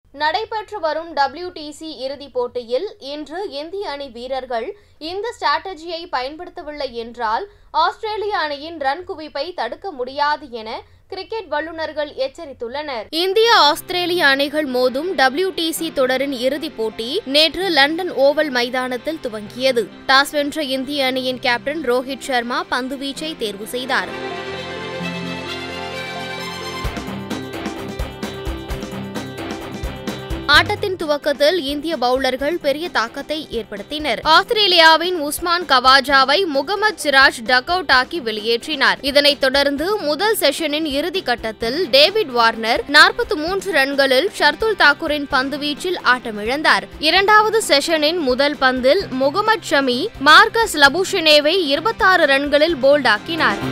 நடைபெற்று வரும் WTC இறுதிப் போட்டியில் இன்று இந்திய அணி வீரர்கள் இந்த ஸ்ட்ராட்டஜியை பயன்படுத்தவில்லை என்றால் ஆஸ்திரேலிய அணியின் ரன் குவிப்பை தடுக்க முடியாது என கிரிக்கெட் வல்லுநர்கள் எச்சரித்துள்ளனர் இந்திய ஆஸ்திரேலிய அணிகள் மோதும் WTC தொடரின் இறுதிப் போட்டி நேற்று லண்டன் ஓவல் மைதானத்தில் துவங்கியது டாஸ் வென்ற இந்திய அணியின் கேப்டன் ரோஹித் சர்மா பந்துவீச்சை தேர்வு செய்தார் ஆட்டத்தின் துவக்கத்தில் இந்திய பவுலர்கள் பெரிய தாக்கத்தை ஏற்படுத்தினர் ஆஸ்திரேலியாவின் உஸ்மான் கவாஜாவை முகமது சிராஜ் டக் அவுட் ஆக்கி வெளியேற்றினார் இதனைத் தொடர்ந்து முதல் செஷனின் இறுதி கட்டத்தில் டேவிட் வார்னர் நாற்பத்தி மூன்று ரன்களில் ஷர்துல் தாக்கூரின் பந்துவீச்சில் ஆட்டமிழந்தார் இரண்டாவது செஷனின் முதல் பந்தில் முகமது ஷமி மார்க்கஸ் லபுஷனேவை இருபத்தாறு ரன்களில் போல்டாக்கினார்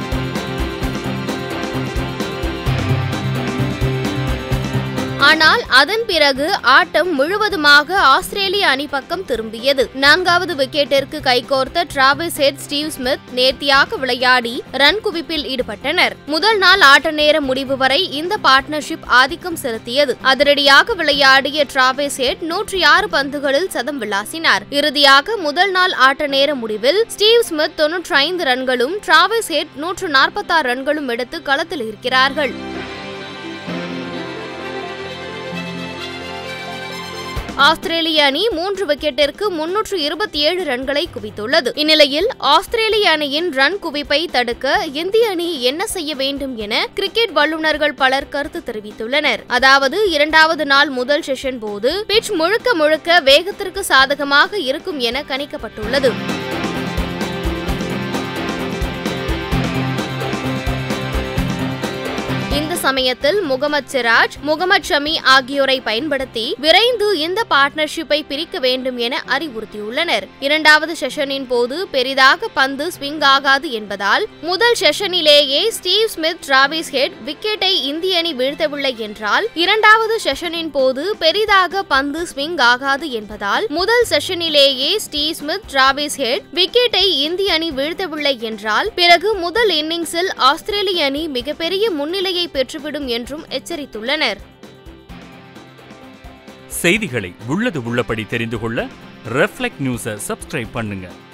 ஆனால் அதன் பிறகு ஆட்டம் முழுவதுமாக ஆஸ்திரேலிய அணி பக்கம் திரும்பியது நான்காவது விக்கெட்டிற்கு கைகோர்த்த டிராவிஸ் ஹெட் ஸ்டீவ் ஸ்மித் நேர்த்தியாக விளையாடி ரன் குவிப்பில் ஈடுபட்டனர் முதல் நாள் ஆட்ட நேர முடிவு வரை இந்த பார்ட்னர்ஷிப் ஆதிக்கம் செலுத்தியது அதிரடியாக விளையாடிய டிராவிஸ் ஹெட் நூற்றி ஆறு பந்துகளில் சதம் விளாசினார் இறுதியாக முதல் நாள் ஆட்ட நேர முடிவில் ஸ்டீவ் ஸ்மித் தொன்னூற்றி ஐந்து ரன்களும் டிராவிஸ் ஹெட் நூற்று நாற்பத்தாறு ரன்களும் எடுத்து களத்தில் இருக்கிறார்கள் ஆஸ்திரேலிய அணி மூன்று விக்கெட்டிற்கு முன்னூற்று இருபத்தி ஏழு ரன்களை குவித்துள்ளது இந்நிலையில் ஆஸ்திரேலிய அணியின் ரன் குவிப்பை தடுக்க இந்திய அணி என்ன செய்ய வேண்டும் என கிரிக்கெட் வல்லுநர்கள் பலர் கருத்து தெரிவித்துள்ளனர் அதாவது இரண்டாவது நாள் முதல் செஷன் போது பிட்ச் முழுக்க முழுக்க வேகத்திற்கு சாதகமாக இருக்கும் என கணிக்கப்பட்டுள்ளது இந்த சமயத்தில் முகமது சிராஜ் முகமது ஷமி ஆகியோரை பயன்படுத்தி விரைந்து இந்த பார்ட்னர்ஷிப்பை பிரிக்க வேண்டும் என அறிவுறுத்தியுள்ளனர் இரண்டாவது செஷனின் போது பெரிதாக பந்து ஸ்விங் ஆகாது என்பதால் முதல் செஷனிலேயே ஸ்டீவ் ஸ்மித் டிராவிஸ் ஹெட் விக்கெட்டை இந்திய அணி வீழ்த்தவில்லை என்றால் இரண்டாவது செஷனின் போது பெரிதாக பந்து ஸ்விங் ஆகாது என்பதால் முதல் செஷனிலேயே ஸ்டீவ் ஸ்மித் டிராவிஸ் ஹெட் விக்கெட்டை இந்திய அணி வீழ்த்தவில்லை என்றால் பிறகு முதல் இன்னிங்ஸில் ஆஸ்திரேலிய அணி மிகப்பெரிய முன்னிலையை பெற்றுவிடும் என்றும் எச்சரித்துள்ளனர் செய்திகளை உள்ளது உள்ளபடி தெரிந்து கொள்ள ரெஃப்ளெக்ட் நியூஸை சப்ஸ்கிரைப் பண்ணுங்க